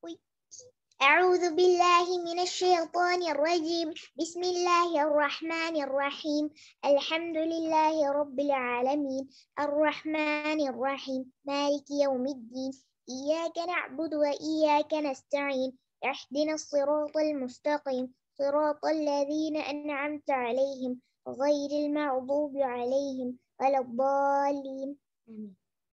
أعوذ بالله من الشيطان الرجيم بسم الله الرحمن الرحيم الحمد لله رب العالمين الرحمن الرحيم مالك يوم الدين إياك نعبد وإياك نستعين اهدنا الصراط المستقيم صراط الذين أنعمت عليهم غير المغضوب عليهم ولا الضالين آمين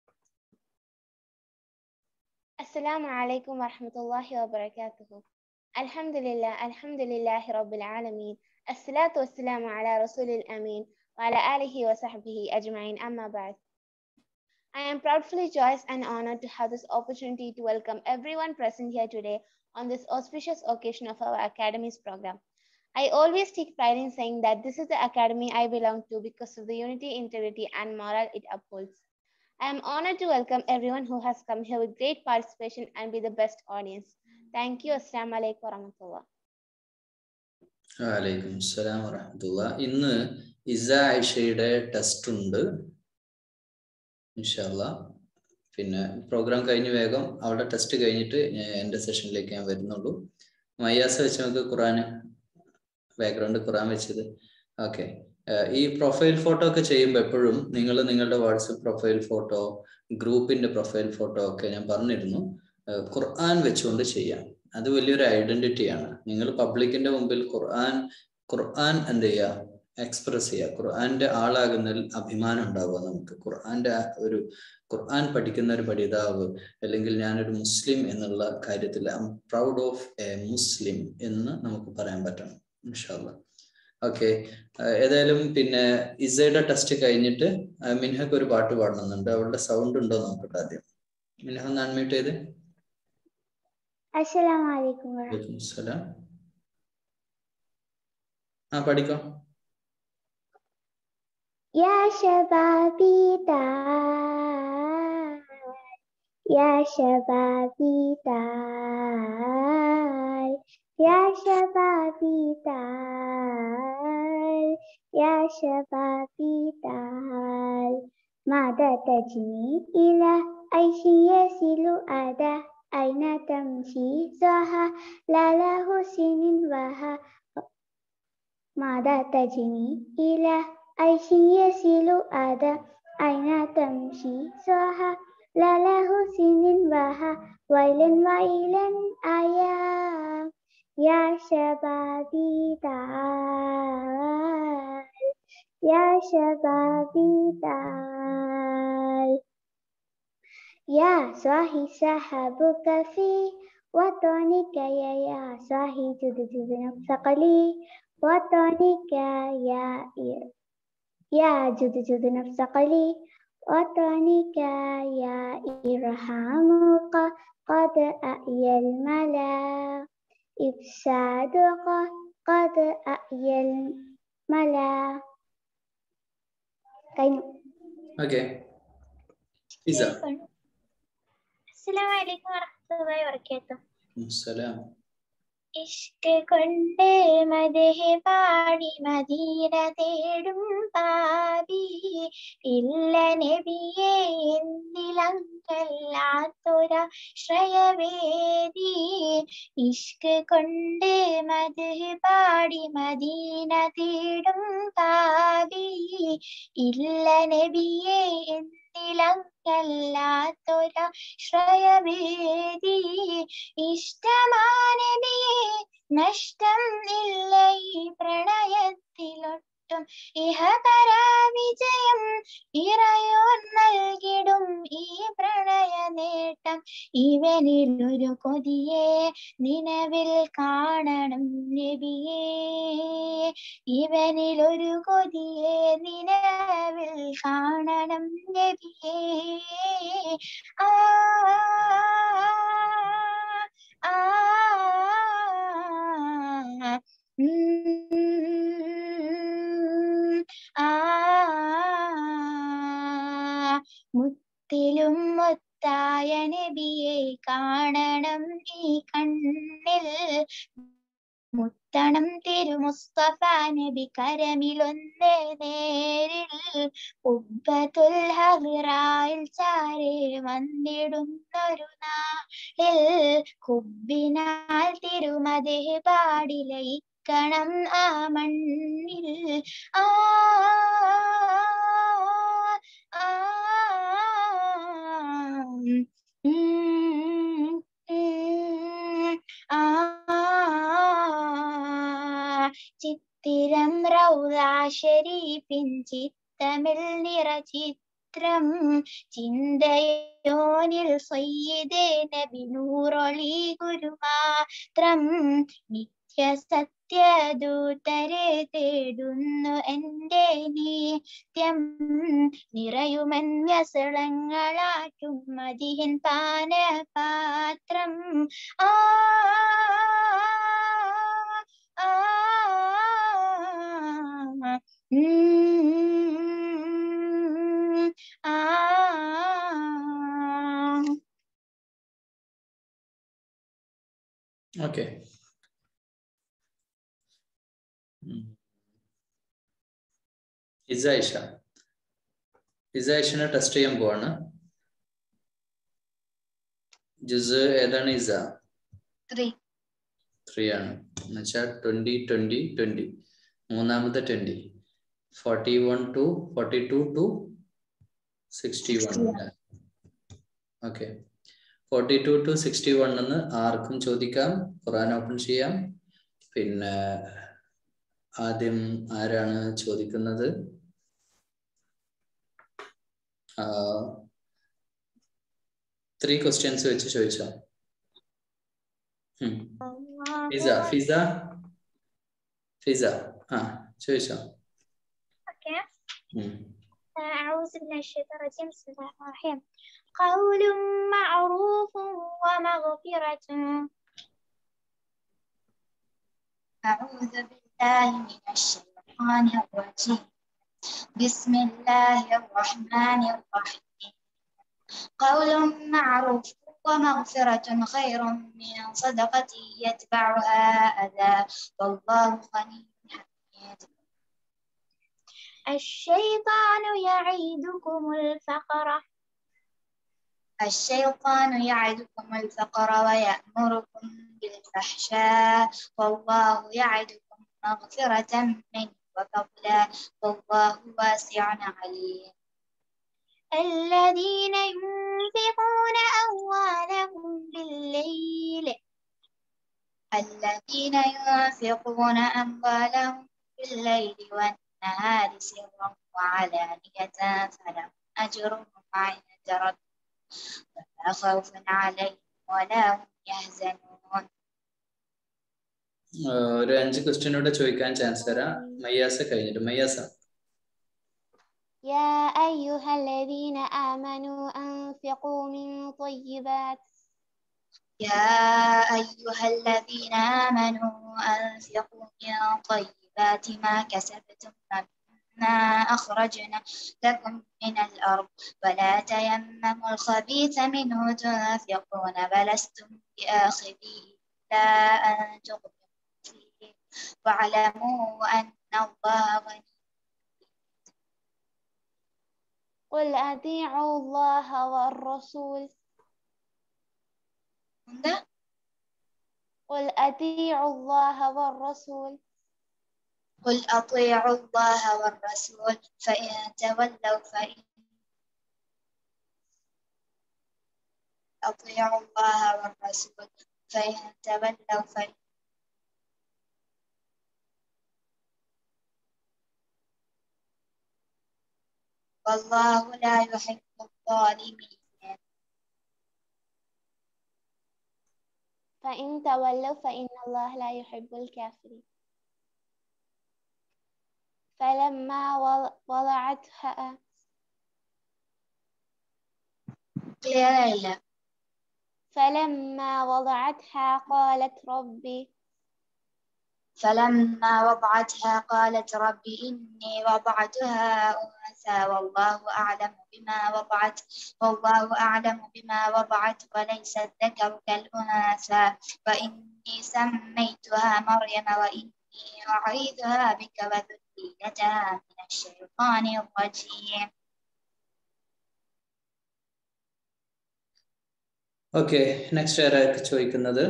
السلام عليكم ورحمة الله وبركاته الحمد لله الحمد لله رب العالمين الصلاة والسلام على رسول الأمين وعلى آله وصحبه أجمعين أما بعد I am proudly joyous and honored to have this opportunity to welcome everyone present here today on this auspicious occasion of our Academy's program. I always take pride in saying that this is the academy I belong to because of the unity, integrity, and moral it upholds. I am honored to welcome everyone who has come here with great participation and be the best audience. Thank you. Assalamu alaikum warahmatullah. വലൈക്കും അസ്സലാം വറഹമത്തുള്ള ഇന്ന് ഇസ ആയിഷയുടെ test ഉണ്ട് ഇൻഷാല്ല പിന്നെ programme കഴിഞ്ഞ് വേഗം അവളുടെ ടെസ്റ്റ് കഴിഞ്ഞിട്ട് ഞാൻ എൻ്റെ സെഷനിലേക്ക് ഞാൻ വരുന്നുള്ളൂ മയ്യാസ വെച്ച് നമുക്ക് ഖുറാൻ ബാക്ക്ഗ്രൗണ്ട് ഖുറാൻ വെച്ചത് ഓക്കെ ഈ പ്രൊഫൈൽ ഫോട്ടോ ഒക്കെ ചെയ്യുമ്പോൾ എപ്പോഴും നിങ്ങൾ നിങ്ങളുടെ വാട്സപ്പ് പ്രൊഫൈൽ ഫോട്ടോ ഗ്രൂപ്പിന്റെ പ്രൊഫൈൽ ഫോട്ടോ ഒക്കെ ഞാൻ പറഞ്ഞിരുന്നു ഏഹ് ഖുർആൻ വെച്ചുകൊണ്ട് ചെയ്യാം അത് വലിയൊരു ഐഡന്റിറ്റിയാണ് നിങ്ങൾ പബ്ലിക്കിന്റെ മുമ്പിൽ ഖുർആൻ ഖുർആൻ എന്ത് ചെയ്യുക എക്സ്പ്രസ് ചെയ്യുക ഖുർആന്റെ ആളാകുന്നതിൽ അഭിമാനം ഉണ്ടാവുക നമുക്ക് ഖുർആന്റെ ആ ഒരു ഖുർആൻ പഠിക്കുന്ന ഒരു പഠിതാവ് അല്ലെങ്കിൽ ഞാനൊരു മുസ്ലിം എന്നുള്ള കാര്യത്തിൽ I am proud of a Muslim എന്ന് നമുക്ക് പറയാൻ പറ്റണം ഇൻഷാല്ല ഓക്കെ ഏതായാലും പിന്നെ ഇസയുടെ ടെസ്റ്റ് കഴിഞ്ഞിട്ട് ആ, മിൻഹക്ക് ഒരു പാട്ട് പാടണമെന്നുണ്ട് അവളുടെ സൗണ്ട് ഉണ്ടോ നോക്കട്ടെ ആദ്യം മിൻഹ ഒന്ന് അൺമ്യൂട്ട് ചെയ്ത് السلام عليكم ورحمة വലൈക്കും അസ്സലാം ആ പഠിക്കോ يا شبابي تعال يا شبابي تعال يا شبابي تعال يا شبابي تعال ماذا تجني إلى عيش يصل أدا أين تمشي زها لا له سن وها ماذا تجني إلى عيش يصل أدا أين تمشي زها لا له سن وها ويلا ويلا أيا يا شبابي تعال يا شبابي تعال يا صاحي سحبك في وطنك يا يا صاحي جد جد نفسك لي وطنك يا يا جد جد نفسك لي وطنك يا إرحامك قد أحيا الملا إفسادك قد أحيا الملا കഴിഞ്ഞു ഓക്കെ ഇസ അസ്സലാമു അലൈക്കും വറഹ്മത്തുള്ളാഹി വബറകാതുഹു സലാം ഇഷ്ക് കൊണ്ട് മദഹ് പാടി മദീന തേടും പാപി ഇല്ല നബിയെ എന്നിലങ്കല്ലാത്തൊര ശ്രയവേദി ഇഷ്ക് കൊണ്ട് മദഹ് പാടി മദീന തേടും പാപി ഇല്ല നബിയെ എന്നിലങ്കല്ലാത്തൊര ശ്രയവേദി ഇഷ്ടമാനബിയെ നഷ്ടം ഇല്ല ഈ പ്രണയത്തിലൊട്ടും ഇഹപരാവിജയം ഇറയോൻ നൽകിടും ഈ പ്രണയ നേട്ടം ഇവനിലൊരു കൊതിയെ നിലവിൽ കാണണം നബിയേ ഇവനിലൊരു കൊതിയെ നിലവിൽ കാണണം നബിയേ ആ ആ ഉം, ആ മുത്തിലും മുത്തായ നബിയെ കാണണം ഈ കണ്ണിൽ മുത്തണം തിരുമുസ്തഫ നബി കരമിലൊന്നേ നേരിൽ ഉബ്ബത്തുൽ ഹവിറായിൽ ചാരെ വന്നിടുന്നൊരു നാളിൽ കുബിനാൽ തിരുമതേ പാടിലയിക്കണം ആ മണ്ണിൽ ആ ആ ഉം, ഉം, ആ ചിത്തിരം റൗദാശരീപിൻ ചിത്തമിൽ നിറചിത്രം ചിന്തയോനിൽ സയ്യിദേ നബി നൂറൊളി ഗുരുമാത്രം നിത്യ സത്യദൂതരെ തേടുന്നു എൻ്റെ നിത്യം നിറയുമൻ വ്യസളങ്ങളാറ്റും മതിയൻ പാനപാത്രം ആ ആ ഉം, ആ ഓക്കെ ഇസൈഷ ഇസൈഷനെ ടെസ്റ്റ് ചെയ്യാൻ പോവാണ് ജുസ് ഏതാണ് ഇസ ത്രീ ത്രീ ആണ് എന്നുവെച്ചാൽ ട്വന്റി ട്വന്റി ട്വന്റി മൂന്നാമത്തെ twenty forty one two forty two two sixty one okay forty two two sixty one എന്ന് ആർക്കും ചോദിക്കാം ഖുറാൻ ഓപ്പൺ ചെയ്യാം പിന്നെ ആദ്യം ആരാണ് ചോദിക്കുന്നത് ത്രീ ക്വസ്റ്റ്യൻസ് വെച്ച് ചോദിച്ചോ ഉം. ഫിസ ഫിസ ഫിസ ആ ചോദിച്ചോ Okay. ഉം. أعوذ من الشيطان الرجيم بسم الله الرحمن الرحيم قول معروف ومغفرة أعوذ بالله من الشيطان الرجيم بسم الله الرحمن الرحيم قول معروف ومغفرة خير من صدقة يتبعها أذى والله غني حميد الشيطان يعيدكم الفقر الشيطان يعدكم الفقر ويأمركم بالفحشاء والله يعدكم مغفرة منه وفضلا والله واسع عليم الذين ينفقون أموالهم بالليل الذين ينفقون أموالهم بالليل والنهار سرا وعلانية فلهم أجرهم عند ربهم ولا خوف عليهم ولا هم يحزنون ആ, ഒരു അഞ്ച് ക്വസ്റ്റ്യൻ കൂടെ ചോദിക്കാൻ ചാൻസ് തരാം മയ്യാസ കഴിഞ്ഞിട്ട് മയ്യാസ يا أيها الذين آمنوا أنفقوا من طيبات يا أيها الذين آمنوا أنفقوا من طيبات ما كسبتم مما أخرجنا لكم من الأرض ولا تيمموا الخبيث منه تنفقون ولستم بآخذيه إلا أن تغمضوا فيه واعلموا أن الله غني قل أطيعوا الله والرسول ده قل أطيعوا الله والرسول قل أطيعوا الله والرسول فإن تولوا فإن أطيعوا الله والرسول فإن تولوا فإن والله لا يحب الظالمين فإن تولوا فإن الله لا يحب الكافرين فلما وض- وضعتها clear إلا فلما وضعتها قالت ربي فلما وضعتها قالت رب إني وضعتها أنثى والله أعلم بما وضعت والله أعلم بما وضعت وليس الذكر كالأنثى وإني سميتها مريم وإني أعيذها بك وذريتها من الشيطان الرجيم ഓക്കെ നെക്സ്റ്റ് ആരാൾക്ക് ചോദിക്കുന്നത്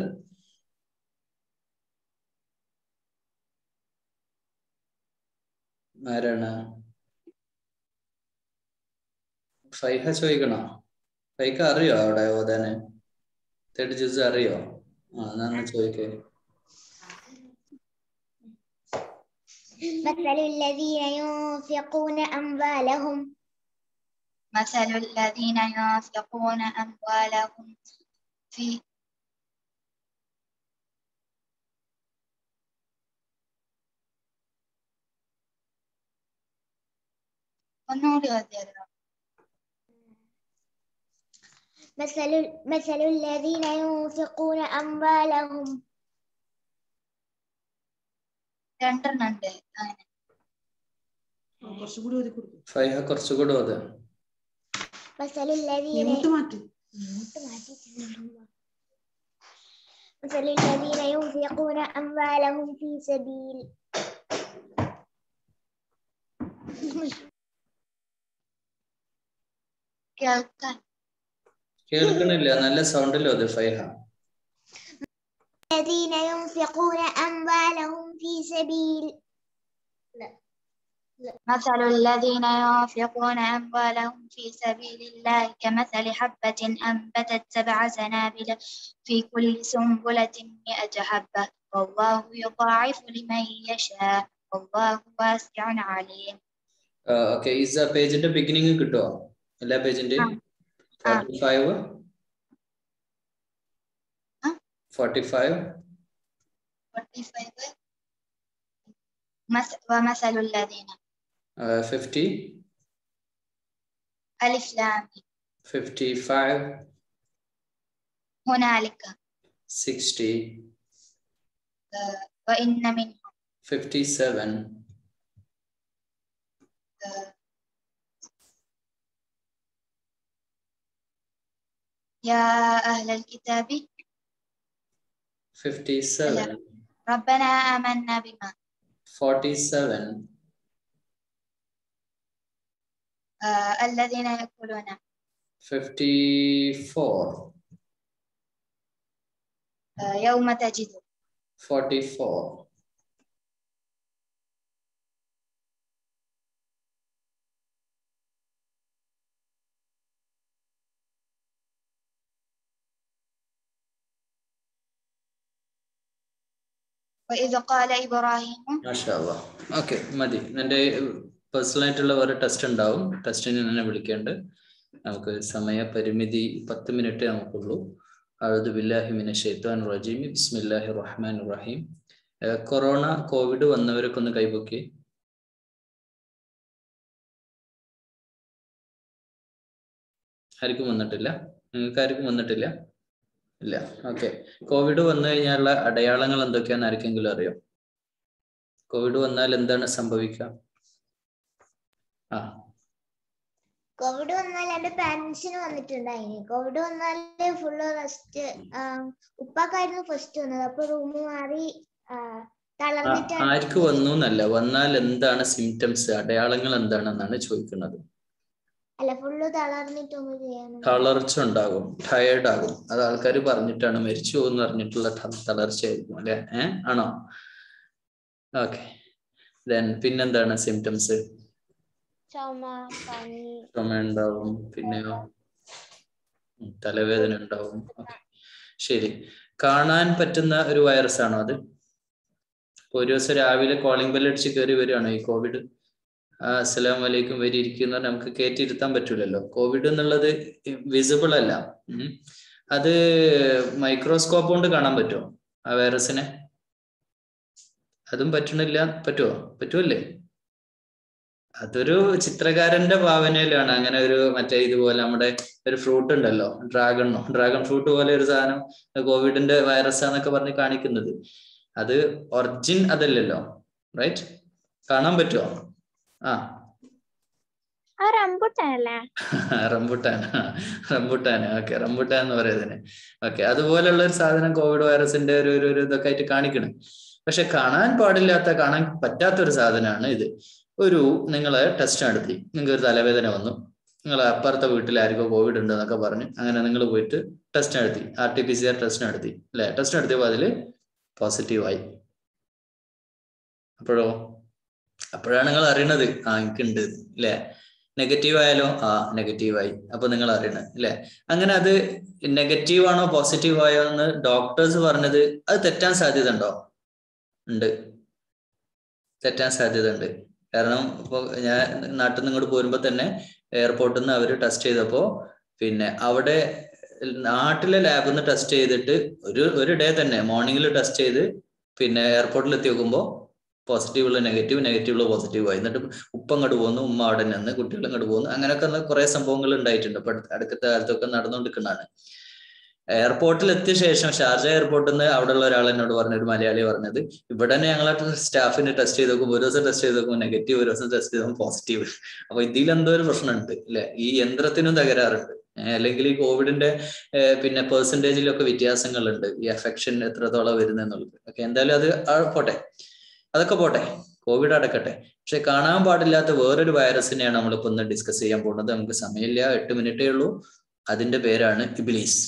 ആരാണ് ഫൈഹ ചോദിക്കണോ ഫൈഹ അറിയോ അവിടെ ഓതാന് തേർഡ് ജ്യൂസ് അറിയോ ആ എന്നാ ചോദിക്കേ مثل الذين ينفقون أموالهم مثل الذين ينفقون أموالهم في ഒന്നുകൂടി ഓതിയാലോ مثل مثل الذين ينفقون أموالهم രണ്ടെണ്ണം ഉണ്ട് അങ്ങനെ കുറച്ചുകൂടി ഓതി കൊടുക്കും ഫൈഹ കുറച്ചുകൂടെ ഓത് مثل الذين മ്യൂട്ട് മാറ്റി مثل الذين ينفقون أموالهم في سبيل കേൾക്കാൻ കേൾക്കണില്ല നല്ല സൗണ്ടിൽ ഓത് ഫൈഹ الذين ينفقون أموالهم في سبيل مثل الذين ينفقون أموالهم في سبيل الله كمثل حبة أنبتت سبع سنابل في كل سنبلة مئة حبة والله يضاعف لمن يشاء والله واسع عليم ഓക്കെ ഇസ പേജിന്റെ ബിഗിനിങ് കിട്ടുമോ എല്ലാ പേജിന്റെയും ആ. ഫോർട്ടി ഫൈവ് ആ. Forty five 45 مس- ومثل الذين fifty ألف لام ميم. Fifty five هنالك sixty آه، وإن منهم fifty seven آه، يا أهل الكتاب fifty seven ربنا آمنا بما forty seven آه، الذين يقولون fifty four آه، يوم تجد forty four وإذ قال إبراهيم മാഷാല്ല ഓക്കെ മതി എൻ്റെ പേഴ്സണൽ ആയിട്ടുള്ള വേറെ ടെസ്റ്റ് ഉണ്ടാവും ടെസ്റ്റിന് എന്നെ വിളിക്കേണ്ട നമുക്ക് സമയപരിമിതി പത്ത് മിനിറ്റ് നമുക്കുള്ളൂ അഴുദ് ബില്ലാഹി മിന ഷെയ്ത്താൻ റജീം ബിസ്മില്ലാഹി റഹ്മാൻ റഹീം ഏഹ് കൊറോണ കോവിഡ് വന്നവരൊക്കെ ഒന്ന് കൈപൊക്കി ആർക്കും വന്നിട്ടില്ല നിങ്ങൾക്ക് ആർക്കും വന്നിട്ടില്ല ഇല്ല ഓക്കെ കോവിഡ് വന്നു കഴിഞ്ഞാലുള്ള അടയാളങ്ങൾ എന്തൊക്കെയാന്ന് ആർക്കെങ്കിലും അറിയോ കോവിഡ് വന്നാൽ എന്താണ് സംഭവിക്കുക ആ കോവിഡ് വന്നാൽ എന്റെ പാരന്റ്സിന് വന്നിട്ടുണ്ടായിന് കോവിഡ് വന്നാല് ഫുള്ള് റെസ്റ്റ് ഉപ്പാക്കായിരുന്നു ഫസ്റ്റ് വന്നത് അപ്പൊ റൂം മാറി ആ, ആ- തളർന്നിട്ടാണ് ആർക്ക് വന്നു എന്നല്ല വന്നാൽ എന്താണ് സിംറ്റംസ് അടയാളങ്ങൾ എന്താണെന്നാണ് ചോദിക്കുന്നത് അല്ല ഫുള്ള് തളർന്നിട്ടൊന്നും ചെയ്യാൻ തളർച്ച ഉണ്ടാകും ടയേർഡ് ആകും അത് ആൾക്കാർ പറഞ്ഞിട്ടാണ് മരിച്ചു പോകുന്ന പറഞ്ഞിട്ടുള്ള ത- തളർച്ചയായിരിക്കും അല്ലെ ഏ ആണോ ഓക്കെ ദെൻ പിന്നെന്താണ് സിംറ്റംസ് ചുമ പനി ചുമ ഉണ്ടാവും പിന്നെയോ ഉം, തലവേദന ഉണ്ടാവും ഓക്കെ ശരി കാണാൻ പറ്റുന്ന ഒരു വൈറസ് ആണോ അത് ഇപ്പൊ ഒരു ദിവസം രാവിലെ കോളിംഗ് ബെല്ലടിച്ച് കയറി വരികയാണോ ഈ കോവിഡ് ആ അസ്സലാം വലൈക്കും വരി ഇരിക്കുന്ന നമുക്ക് കയറ്റിയിരുത്താൻ പറ്റൂലല്ലോ കോവിഡ് എന്നുള്ളത് വിസിബിൾ അല്ല ഉം. അത് മൈക്രോസ്കോപ്പ് കൊണ്ട് കാണാൻ പറ്റുമോ ആ വൈറസിനെ അതും പറ്റണില്ല പറ്റുമോ പറ്റുമല്ലേ അതൊരു ചിത്രകാരന്റെ ഭാവനയിലാണ് അങ്ങനെ ഒരു മറ്റേ ഇതുപോലെ നമ്മുടെ ഒരു ഫ്രൂട്ട് ഉണ്ടല്ലോ ഡ്രാഗണോ ഡ്രാഗൺ ഫ്രൂട്ട് പോലെ ഒരു സാധനം കോവിഡിന്റെ വൈറസ് ആന്നൊക്കെ പറഞ്ഞ് കാണിക്കുന്നത് അത് ഒറിജിൻ അതല്ലല്ലോ റൈറ്റ് കാണാൻ പറ്റുമോ ആ ആ റംബുട്ടാനല്ലേ റംബുട്ടാൻ റംബുട്ടാൻ ഓക്കെ റംബുട്ടാൻ എന്ന് പറയുന്നതിന് ഓക്കെ അതുപോലുള്ള ഒരു സാധനം കോവിഡ് വൈറസിന്റെ ഒരു ഒരു ഒരു ഇതൊക്കെ ആയിട്ട് കാണിക്കണം പക്ഷെ കാണാൻ പാടില്ലാത്ത കാണാൻ പറ്റാത്ത ഒരു സാധനമാണ് ഇത് ഒരു നിങ്ങൾ ടെസ്റ്റ് നടത്തി നിങ്ങൾക്ക് ഒരു തലവേദന വന്നു നിങ്ങൾ അപ്പുറത്തെ വീട്ടിൽ ആർക്കോ കോവിഡ് ഉണ്ട് എന്നൊക്കെ പറഞ്ഞ് അങ്ങനെ നിങ്ങൾ പോയിട്ട് ടെസ്റ്റ് നടത്തി R T P C R test നടത്തി അല്ലെ ടെസ്റ്റ് നടത്തിയപ്പോൾ അതിൽ പോസിറ്റീവായി അപ്പോഴോ അപ്പോഴാണ് നിങ്ങൾ അറിയണത് ആ എനിക്കുണ്ട് അല്ലേ നെഗറ്റീവ് ആയാലോ ആ നെഗറ്റീവായി അപ്പൊ നിങ്ങൾ അറിയണം അല്ലെ അങ്ങനെ അത് നെഗറ്റീവ് ആണോ പോസിറ്റീവ് ആയോ എന്ന് ഡോക്ടേഴ്സ് പറഞ്ഞത് അത് തെറ്റാൻ സാധ്യത ഉണ്ടോ ഉണ്ട് തെറ്റാൻ സാധ്യത ഉണ്ട് കാരണം ഇപ്പൊ ഞാൻ നാട്ടിൽ നിന്ന് ഇങ്ങോട്ട് പോരുമ്പോ തന്നെ എയർപോർട്ടിൽ നിന്ന് അവർ ടെസ്റ്റ് ചെയ്തപ്പോ പിന്നെ അവിടെ നാട്ടിലെ ലാബിൽ നിന്ന് ടെസ്റ്റ് ചെയ്തിട്ട് ഒരു ഒരു ഡേ തന്നെ മോർണിംഗിൽ ടെസ്റ്റ് ചെയ്ത് പിന്നെ എയർപോർട്ടിൽ എത്തി നോക്കുമ്പോൾ പോസിറ്റീവ് ഉള്ള നെഗറ്റീവ് നെഗറ്റീവ് ഉള്ള പോസിറ്റീവ് ആയി എന്നിട്ട് ഉപ്പ അങ്ങോട്ട് പോകുന്നു ഉമ്മ അവിടെ നിന്ന് കുട്ടികൾ അങ്ങോട്ട് പോകുന്നു അങ്ങനെയൊക്കെ കുറെ സംഭവങ്ങൾ ഉണ്ടായിട്ടുണ്ട് ഇപ്പൊ അടുത്ത കാലത്തൊക്കെ നടന്നുകൊണ്ടിരിക്കുന്നതാണ് എയർപോർട്ടിൽ എത്തിയ ശേഷം ഷാർജ എയർപോർട്ടിൽ നിന്ന് അവിടെയുള്ള ഒരാൾ എന്നോട് പറഞ്ഞ ഒരു മലയാളി പറഞ്ഞത് ഇവിടെ തന്നെ ഞങ്ങളെ സ്റ്റാഫിന് ടെസ്റ്റ് ചെയ്ത് നോക്കും ഒരു ദിവസം ടെസ്റ്റ് ചെയ്ത് നോക്കും നെഗറ്റീവ് ഒരു ദിവസം ടെസ്റ്റ് ചെയ്ത് പോസിറ്റീവ് അപ്പൊ ഇതിൽ എന്തോ ഒരു പ്രശ്നമുണ്ട് അല്ലെ ഈ യന്ത്രത്തിനും തകരാറുണ്ട് അല്ലെങ്കിൽ ഈ കോവിഡിന്റെ പിന്നെ പെർസെന്റേജിലൊക്കെ വ്യത്യാസങ്ങളുണ്ട് ഈ അഫെക്ഷൻ എത്രത്തോളം വരുന്നെന്നുള്ളത് ഓക്കെ എന്തായാലും അത് പോട്ടെ അതൊക്കെ പോട്ടെ കോവിഡ് അടക്കട്ടെ പക്ഷെ കാണാൻ പാടില്ലാത്ത വേറൊരു വൈറസിനെയാണ് നമ്മളിപ്പോ ഒന്ന് ഡിസ്കസ് ചെയ്യാൻ പോകുന്നത് നമുക്ക് സമയമില്ല എട്ട് മിനിറ്റേ ഉള്ളൂ അതിന്റെ പേരാണ് ഇബിലീസ്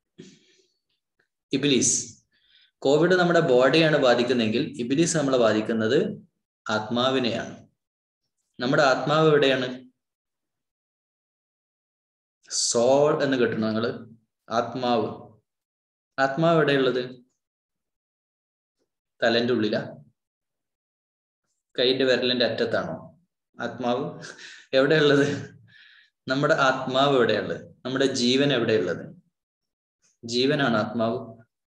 ഇബിലീസ് കോവിഡ് നമ്മുടെ ബോഡിയാണ് ബാധിക്കുന്നതെങ്കിൽ ഇബിലീസ് നമ്മളെ ബാധിക്കുന്നത് ആത്മാവിനെയാണ് നമ്മുടെ ആത്മാവ് എവിടെയാണ് സോൾ എന്ന് കിട്ടണം നിങ്ങള് ആത്മാവ് ആത്മാവ് എവിടെയുള്ളത് തലന്റെ ഉള്ളിലാ കൈന്റെ വിരലിന്റെ അറ്റത്താണോ ആത്മാവ് എവിടെയുള്ളത് നമ്മുടെ ആത്മാവ് എവിടെയുള്ളത് നമ്മുടെ ജീവൻ എവിടെയുള്ളത് ജീവനാണ് ആത്മാവ്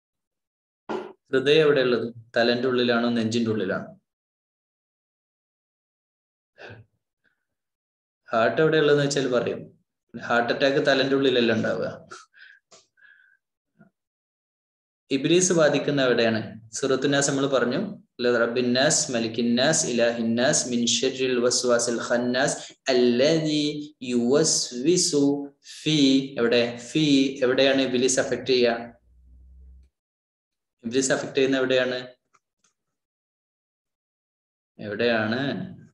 ഹൃദയം എവിടെയുള്ളത് തലന്റെ ഉള്ളിലാണോ നെഞ്ചിന്റെ ഉള്ളിലാണോ ഹാർട്ട് എവിടെയുള്ളതെന്ന് വെച്ചാൽ പറയും ഹാർട്ട് അറ്റാക്ക് തലന്റെ ഉള്ളിലല്ല ഉണ്ടാവുക ഇബിലീസ് ബാധിക്കുന്ന എവിടെയാണ് സുറത്തുനാസ് നമ്മൾ പറഞ്ഞു റബ്ബിന്നാസ് മലിക്കിന്നാസ് ഇലാഹിന്നാസ് മിൻ ഷർരിൽ വസ്വാസിൽ ഖന്നാസ് അല്ലദി യുവസ്വിസു ഫി എവിടെ ഫി എവിടെയാണ് ഇബിലീസ് അഫക്ട് ചെയ്യുക ഇബിലീസ് അഫക്ട് ചെയ്യുന്ന എവിടെയാണ് എവിടെയാണ്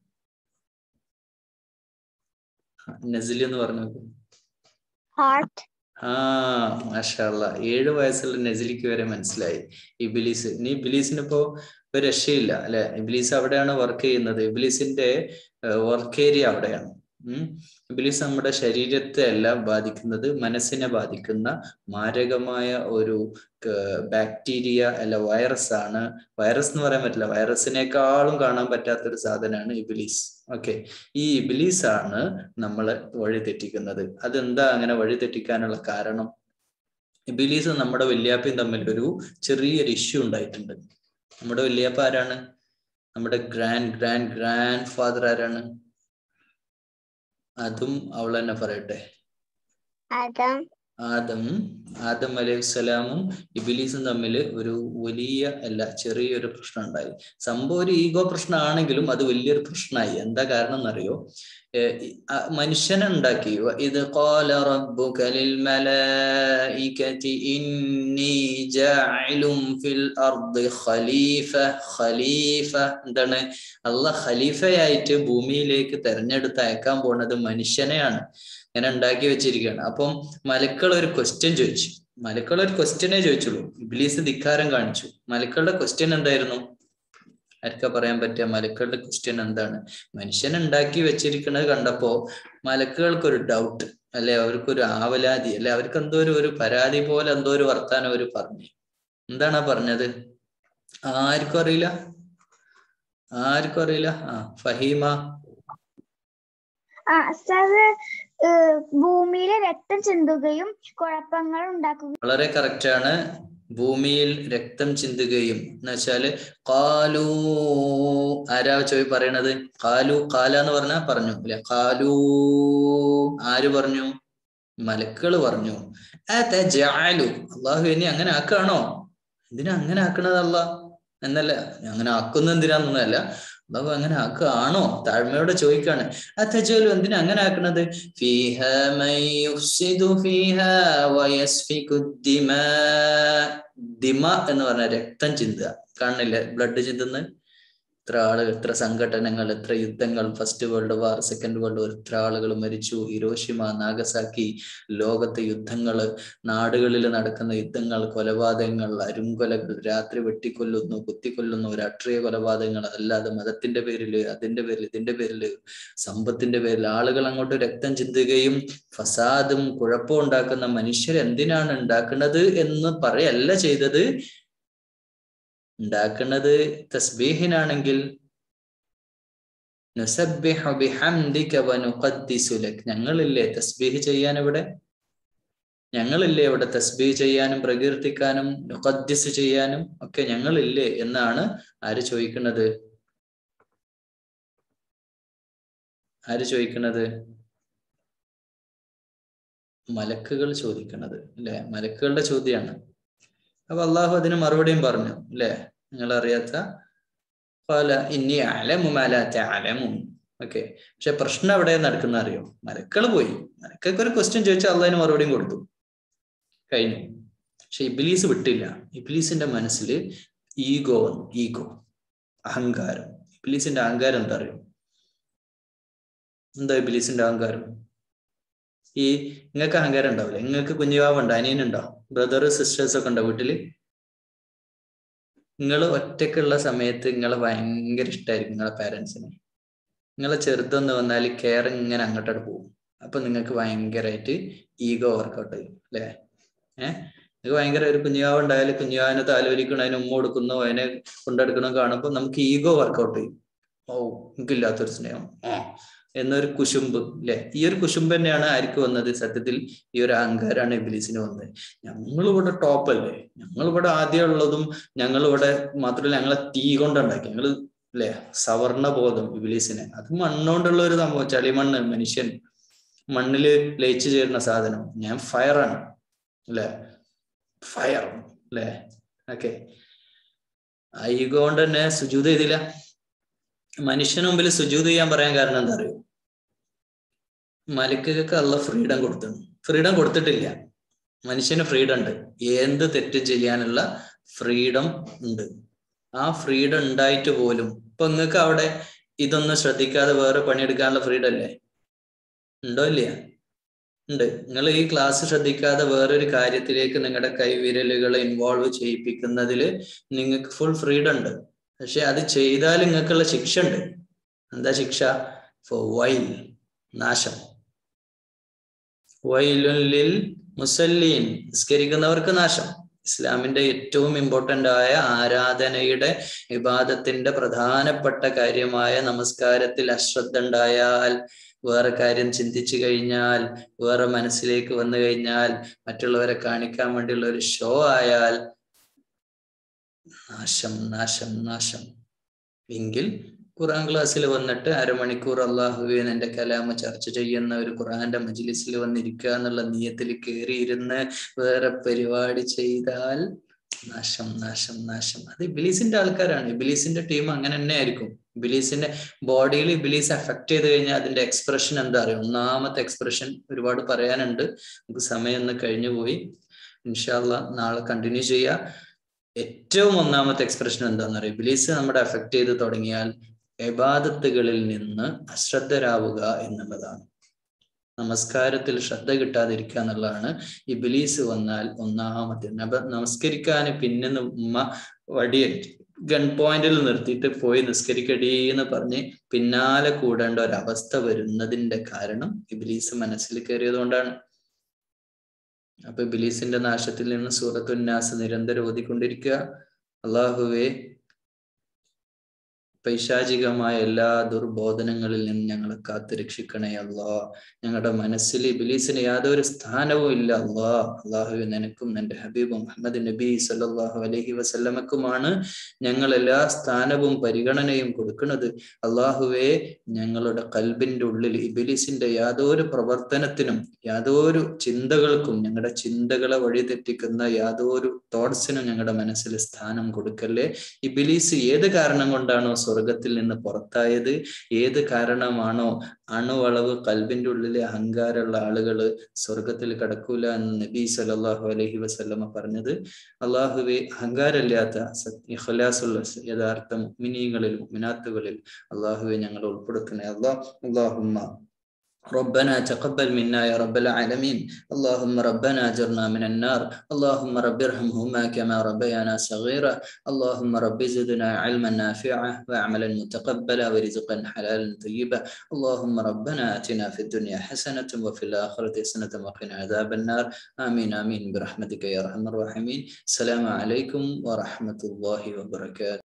നസിലി എന്ന് പറഞ്ഞു ഹാർട്ട് ആ മാഷല്ല ഏഴ് വയസ്സുള്ള നസിലിക്ക് വരെ മനസ്സിലായി ഇബിലീസ് ഇനി ഇബിലീസിന് ഇപ്പോ ഒരു രക്ഷയില്ല അല്ലെ ഇബിലീസ് അവിടെയാണ് വർക്ക് ചെയ്യുന്നത് ഇബിലീസിന്റെ വർക്ക് ഏരിയ അവിടെയാണ് ഉം ഇബിലീസ് നമ്മുടെ ശരീരത്തെ അല്ല ബാധിക്കുന്നത് മനസ്സിനെ ബാധിക്കുന്ന മാരകമായ ഒരു ബാക്ടീരിയ അല്ല വൈറസ് ആണ് വൈറസ് എന്ന് പറയാൻ പറ്റില്ല വൈറസിനേക്കാളും കാണാൻ പറ്റാത്ത ഒരു സാധനമാണ് ഇബിലീസ് ഓക്കെ ഈ ഇബിലീസ് ആണ് നമ്മളെ വഴി തെറ്റിക്കുന്നത് അതെന്താ അങ്ങനെ വഴി തെറ്റിക്കാനുള്ള കാരണം ഇബിലീസ് നമ്മുടെ വല്യാപ്പയും തമ്മിൽ ഒരു ചെറിയൊരു ഇഷ്യൂ ഉണ്ടായിട്ടുണ്ട് നമ്മുടെ വല്യാപ്പ ആരാണ് നമ്മുടെ ഗ്രാൻഡ് ഗ്രാൻഡ് ഗ്രാൻഡ് ഫാദർ ആരാണ് അതും അവൾ തന്നെ പറയട്ടെ ആദം ആദം ആദം അലൈഹിസ്സലാമും ഇബിലീസും തമ്മിൽ ഒരു വലിയ അല്ല ചെറിയൊരു പ്രശ്നം ഉണ്ടായി സംഭവം ഒരു ഈഗോ പ്രശ്നമാണെങ്കിലും അത് വലിയൊരു പ്രശ്നമായി എന്താ കാരണം എന്നറിയോ മനുഷ്യനെ ഉണ്ടാക്കി ഇത് قال ربك للملائكة إني جاعل في الأرض خليفة خليفة എന്താണ് അള്ളാഹ് ഖലീഫയായിട്ട് ഭൂമിയിലേക്ക് തെരഞ്ഞെടുത്ത് അയക്കാൻ പോണത് മനുഷ്യനെയാണ് ഇങ്ങനെ ഉണ്ടാക്കി വെച്ചിരിക്കുകയാണ് അപ്പം മലക്കൾ ഒരു ക്വസ്റ്റ്യൻ ചോദിച്ചു മലക്കൾ ഒരു ക്വസ്റ്റ്യനെ ചോദിച്ചുള്ളൂ ഇബ്ലീസ് ധിക്കാരം കാണിച്ചു മലക്കളുടെ ക്വസ്റ്റ്യൻ എന്തായിരുന്നു ആർക്കാ പറയാൻ പറ്റിയ മലക്കളുടെ ക്വസ്റ്റ്യൻ എന്താണ് മനുഷ്യൻ ഉണ്ടാക്കി വെച്ചിരിക്കുന്നത് കണ്ടപ്പോ മലക്കുകൾക്കൊരു ഡൗട്ട് അല്ലെ അവർക്കൊരു ആവലാതി അല്ലെ അവർക്ക് എന്തോ ഒരു ഒരു പരാതി പോലെ എന്തോ ഒരു വർത്താനം അവർ പറഞ്ഞു എന്താണ് പറഞ്ഞത് ആർക്കും അറിയില്ല ആർക്കും അറിയില്ല ആ ഫഹീമ ആ സാർ ഭൂമിയിലെ രക്തം ചിന്തുകയും കുഴപ്പങ്ങൾ ഉണ്ടാക്കുകയും വളരെ കറക്റ്റ് ആണ് ഭൂമിയിൽ രക്തം ചിന്തുകയും എന്ന് വെച്ചാല് കാലു ആരാ ചോയി പറയണത് കാലു കാല എന്ന് പറഞ്ഞാ പറഞ്ഞു അല്ലെ കാലു ആര് പറഞ്ഞു മലക്കള് പറഞ്ഞു അള്ളാഹു ഇനി അങ്ങനെ ആക്കാണോ ഇതിനെ അങ്ങനെ ആക്കണത് അല്ല എന്നല്ല അങ്ങനെ ആക്കുന്ന എന്തിനാന്നൊന്നല്ല അള്ളാഹു അങ്ങനെ ആക്കുകയാണോ താഴ്മയോടെ ചോദിക്കാണ് അത്തജോലു എന്തിനാ അങ്ങനെ ആക്കണത് ഫീഹ മൻ യുഫ്സിദു ഫീഹ വയസ്ഫികു ദിമാ ദിമ എന്ന് പറഞ്ഞ രക്തം ചിന്തുക കാണില്ലേ ബ്ലഡ് ചിന്തുന്ന എത്ര ആളുകൾ എത്ര സംഘടനകൾ എത്ര യുദ്ധങ്ങൾ first world war second world war എത്ര ആളുകൾ മരിച്ചു ഇരോഷിമ നാഗസാക്കി ലോകത്തെ യുദ്ധങ്ങൾ നാടുകളിൽ നടക്കുന്ന യുദ്ധങ്ങൾ കൊലപാതകങ്ങൾ അരുംകൊലകൾ രാത്രി വെട്ടിക്കൊല്ലുന്നു കുത്തിക്കൊല്ലുന്നു രാഷ്ട്രീയ കൊലപാതകങ്ങൾ അതല്ലാതെ മതത്തിന്റെ പേരിൽ അതിന്റെ പേരിൽ ഇതിന്റെ പേരിൽ സമ്പത്തിന്റെ പേരിൽ ആളുകൾ അങ്ങോട്ട് രക്തം ചിന്തുകയും ഫസാദും കുഴപ്പവും ഉണ്ടാക്കുന്ന മനുഷ്യർ എന്തിനാണ് ഉണ്ടാക്കുന്നത് എന്ന് പറയല്ല ചെയ്തത് ഉണ്ടാക്കുന്നത് തസ്ബീഹിനാണെങ്കിൽ നുസബ്ബിഹു ബിഹംദിക വനുഖദ്ദിസു ലക് ഞങ്ങളില്ലേ തസ്ബീഹ് ചെയ്യാൻ ഇവിടെ ഞങ്ങളില്ലേ ഇവിടെ തസ്ബീഹ് ചെയ്യാനും പ്രകീർത്തിക്കാനും നുഖദ്ദിസ് ചെയ്യാനും ഒക്കെ ഞങ്ങളില്ലേ എന്നാണ് ആര് ചോദിക്കുന്നത് ആര് ചോദിക്കുന്നത് മലക്കുകൾ ചോദിക്കുന്നത് അല്ലെ മലക്കുകളുടെ ചോദ്യമാണ് അപ്പൊ അള്ളാഹു അതിന് മറുപടിയും പറഞ്ഞു അല്ലെ നിങ്ങൾ അറിയാത്ത പല ഇനി അലമുമാലാത്ത അലമും ഓക്കെ പക്ഷെ പ്രശ്നം എവിടെ നടക്കുന്ന അറിയോ മലക്കൾ പോയി മലക്കൊക്കെ ഒരു ക്വസ്റ്റ്യൻ ചോദിച്ചാൽ അള്ളാഹിന് മറുപടിയും കൊടുത്തു കഴിഞ്ഞു പക്ഷെ ഇബിലീസ് വിട്ടില്ല ഇബിലീസിന്റെ മനസ്സിൽ ഈഗോ വന്നു ഈഗോ അഹങ്കാരം ഇബിലീസിന്റെ അഹങ്കാരം എന്താ അറിയോ എന്താ ഇബിലീസിന്റെ അഹങ്കാരം ഈ നിങ്ങൾക്ക് അഹങ്കാരം ഉണ്ടാവില്ല നിങ്ങൾക്ക് കുഞ്ഞുവാവുണ്ടോ അനിയനുണ്ടോ ബ്രദർ സിസ്റ്റേഴ്സ് ഒക്കെ ഉണ്ടോ വീട്ടില് നിങ്ങൾ ഒറ്റക്കുള്ള സമയത്ത് നിങ്ങളെ ഭയങ്കര ഇഷ്ടമായിരിക്കും നിങ്ങളെ പാരൻസിന് നിങ്ങളെ ചെറുതൊന്ന് വന്നാൽ കെയർ ഇങ്ങനെ അങ്ങോട്ടോട്ട് പോകും അപ്പൊ നിങ്ങൾക്ക് ഭയങ്കരമായിട്ട് ഈഗോ വർക്കൗട്ട് ചെയ്യും അല്ലേ ഏഹ് നിങ്ങൾക്ക് ഭയങ്കര ഒരു കുഞ്ഞുവാവ് ഉണ്ടായാലും കുഞ്ഞുവാവിനെ താലോലിക്കണം അതിന് ഉമ്മ കൊടുക്കുന്നു അതിനെ കൊണ്ടെടുക്കണം കാണുമ്പോൾ നമുക്ക് ഈഗോ വർക്കൗട്ട് ചെയ്യും ഓ എനിക്കില്ലാത്തൊരു സ്നേഹം ആ എന്നൊരു കുശുമ്പ് അല്ലെ ഈ ഒരു കുശുമ്പ് തന്നെയാണ് ആർക്ക് വന്നത് സത്യത്തിൽ ഈ ഒരു അഹങ്കാരാണ് ഇബിലീസിന് വന്നത് ഞങ്ങളിവിടെ ടോപ്പ് അല്ലേ ഞങ്ങളിവിടെ ആദ്യം ഉള്ളതും ഞങ്ങളിവിടെ മാത്രമല്ല ഞങ്ങളെ തീ കൊണ്ടുണ്ടാക്കി ഞങ്ങള് അല്ലെ സവർണ ബോധം ഇബിലീസിനെ അത് മണ്ണുകൊണ്ടുള്ള ഒരു സംഭവം ചളിമണ്ണ് മനുഷ്യൻ മണ്ണില് ലയിച്ചു ചേരുന്ന സാധനം ഞാൻ ഫയറാണ് അല്ലെ ഫയർ അല്ലെ ഓക്കെ ഈഗോ കൊണ്ട് തന്നെ സുജൂത് ചെയ്തില്ല മനുഷ്യന് മുമ്പിൽ സുജൂത് ചെയ്യാൻ പറയാൻ കാരണം എന്താ അറിയോ മലക്കുകൾക്ക് അല്ല ഫ്രീഡം കൊടുത്തു ഫ്രീഡം കൊടുത്തിട്ടില്ല മനുഷ്യന് ഫ്രീഡം ഉണ്ട് എന്ത് തെറ്റ് ചെയ്യാനുള്ള ഫ്രീഡം ഉണ്ട് ആ ഫ്രീഡം ഉണ്ടായിട്ട് പോലും ഇപ്പൊ നിങ്ങൾക്ക് അവിടെ ഇതൊന്നും ശ്രദ്ധിക്കാതെ വേറെ പണിയെടുക്കാനുള്ള ഫ്രീഡം അല്ലേ ഉണ്ടോ ഇല്ല ഉണ്ട് നിങ്ങൾ ഈ ക്ലാസ് ശ്രദ്ധിക്കാതെ വേറൊരു കാര്യത്തിലേക്ക് നിങ്ങളുടെ കൈവിരലുകളെ ഇൻവോൾവ് ചെയ്യിപ്പിക്കുന്നതിൽ നിങ്ങൾക്ക് ഫുൾ ഫ്രീഡം ഉണ്ട് പക്ഷെ അത് ചെയ്താൽ നിങ്ങൾക്കുള്ള ശിക്ഷ ഉണ്ട് എന്താ ശിക്ഷ ഫോർ വൈൽ നാശം വൈലുലിൽ മുസല്ലീൻ നിസ്കരിക്കുന്നവർക്ക് നാശം ഇസ്ലാമിന്റെ ഏറ്റവും ഇമ്പോർട്ടന്റ് ആയ ആരാധനയുടെ വിവാദത്തിന്റെ പ്രധാനപ്പെട്ട കാര്യമായ നമസ്കാരത്തിൽ അശ്രദ്ധ ഉണ്ടായാൽ വേറെ കാര്യം ചിന്തിച്ചു കഴിഞ്ഞാൽ വേറെ മനസ്സിലേക്ക് വന്നു കഴിഞ്ഞാൽ മറ്റുള്ളവരെ കാണിക്കാൻ വേണ്ടിയുള്ള ഒരു ഷോ ആയാൽ നാശം നാശം നാശം എങ്കിൽ ഖുറാൻ ക്ലാസ്സിൽ വന്നിട്ട് അരമണിക്കൂർ അള്ളാഹുവിൻ എന്റെ കലാമ ചർച്ച ചെയ്യുന്ന ഒരു ഖുറാന്റെ മജിലിസിൽ വന്നിരിക്കുക എന്നുള്ള നീയത്തിൽ കയറിയിരുന്ന് വേറെ പരിപാടി ചെയ്താൽ നാശം നാശം നാശം അത് ഇബിലീസിന്റെ ആൾക്കാരാണ് ഇബിലീസിന്റെ ടീം അങ്ങനെ തന്നെ ആയിരിക്കും ഇബിലീസിന്റെ ബോഡിയിൽ ഇബിലീസ് എഫക്ട് ചെയ്ത് കഴിഞ്ഞാൽ അതിന്റെ എക്സ്പ്രഷൻ എന്താ പറയുക ഒന്നാമത്തെ എക്സ്പ്രഷൻ ഒരുപാട് പറയാനുണ്ട് നമുക്ക് സമയം ഒന്ന് കഴിഞ്ഞു പോയി ഇൻഷാല്ല നാളെ കണ്ടിന്യൂ ചെയ്യാം ഏറ്റവും ഒന്നാമത്തെ എക്സ്പ്രഷൻ എന്താണെന്ന് അറിയാം ഇബിലീസ് നമ്മുടെ എഫക്ട് ചെയ്ത് തുടങ്ങിയാൽ എബാദത്തുകളിൽ നിന്ന് അശ്രദ്ധരാവുക എന്നുള്ളതാണ് നമസ്കാരത്തിൽ ശ്രദ്ധ കിട്ടാതിരിക്കുക എന്നുള്ളതാണ് ഇബിലീസ് വന്നാൽ ഒന്നാമത്തെ നബ നമസ്കരിക്കാൻ പിന്നെ ഉമ്മ വടിയായിട്ട് ഗൺ പോയിന്റിൽ നിർത്തിയിട്ട് പോയി നിസ്കരിക്കടീ എന്ന് പറഞ്ഞ് പിന്നാലെ കൂടേണ്ട ഒരവസ്ഥ വരുന്നതിന്റെ കാരണം ഇബിലീസ് മനസ്സിൽ കയറിയത് കൊണ്ടാണ് അപ്പൊ ബിലീസിന്റെ നാശത്തിൽ നിന്ന് സൂറത്തുന്നാസ് നിരന്തരം ഓതിക്കൊണ്ടിരിക്കുക അള്ളാഹുവെ പൈശാചികമായ എല്ലാ ദുർബോധനങ്ങളിൽ നിന്ന് ഞങ്ങളെ കാത്തു രക്ഷിക്കണേ അല്ലാ ഞങ്ങളുടെ മനസ്സിൽ ഇബിലീസിന് യാതൊരു സ്ഥാനവും ഇല്ല അല്ലാ അള്ളാഹു നിനക്കും നിന്റെ ഹബീബ് മുഹമ്മദ് നബി സല്ലല്ലാഹു അലൈഹി വസല്ലമക്കുമാണ് ഞങ്ങൾ എല്ലാ സ്ഥാനവും പരിഗണനയും കൊടുക്കുന്നത് അള്ളാഹുവെ ഞങ്ങളുടെ കൽബിന്റെ ഉള്ളിൽ ഇബിലിസിന്റെ യാതൊരു പ്രവർത്തനത്തിനും യാതൊരു ചിന്തകൾക്കും ഞങ്ങളുടെ ചിന്തകളെ വഴിതെറ്റിക്കുന്ന യാതൊരു തോട്ട്സിനും ഞങ്ങളുടെ മനസ്സിൽ സ്ഥാനം കൊടുക്കല്ലേ ഇബിലീസ് ഏത് കാരണം കൊണ്ടാണോ സ്വർഗത്തിൽ നിന്ന് പുറത്തായത് ഏത് കാരണമാണോ അണുവളവ് കൽബിന്റെ ഉള്ളിലെ അഹങ്കാരമുള്ള ആളുകൾ സ്വർഗത്തിൽ കടക്കൂല എന്ന് നബി സല്ലല്ലാഹു അലൈഹി വസല്ലമ പറഞ്ഞത് അള്ളാഹുവെ അഹങ്കാരമില്ലാത്ത ഇഖ്ലാസുള്ള യഥാർത്ഥ മുഅ്മിനീങ്ങളിൽ മുഅ്മിനാത്തുകളിൽ അള്ളാഹുവെ ഞങ്ങൾ ഉൾപ്പെടുത്തണേ അള്ളാഹ് അള്ളാഹുമ്മ ربنا تقبل منا يا رب العالمين اللهم ربنا اجرنا من النار اللهم رب ارحمهما كما ربيانا صغيرا اللهم رب زدنا علما نافعا وعملا متقبلا ورزقا حلالا طيبا اللهم ربنا اتنا في الدنيا حسنه وفي الاخره حسنه وقنا عذاب النار امين امين برحمتك يا ارحم الراحمين السلام عليكم ورحمه الله وبركاته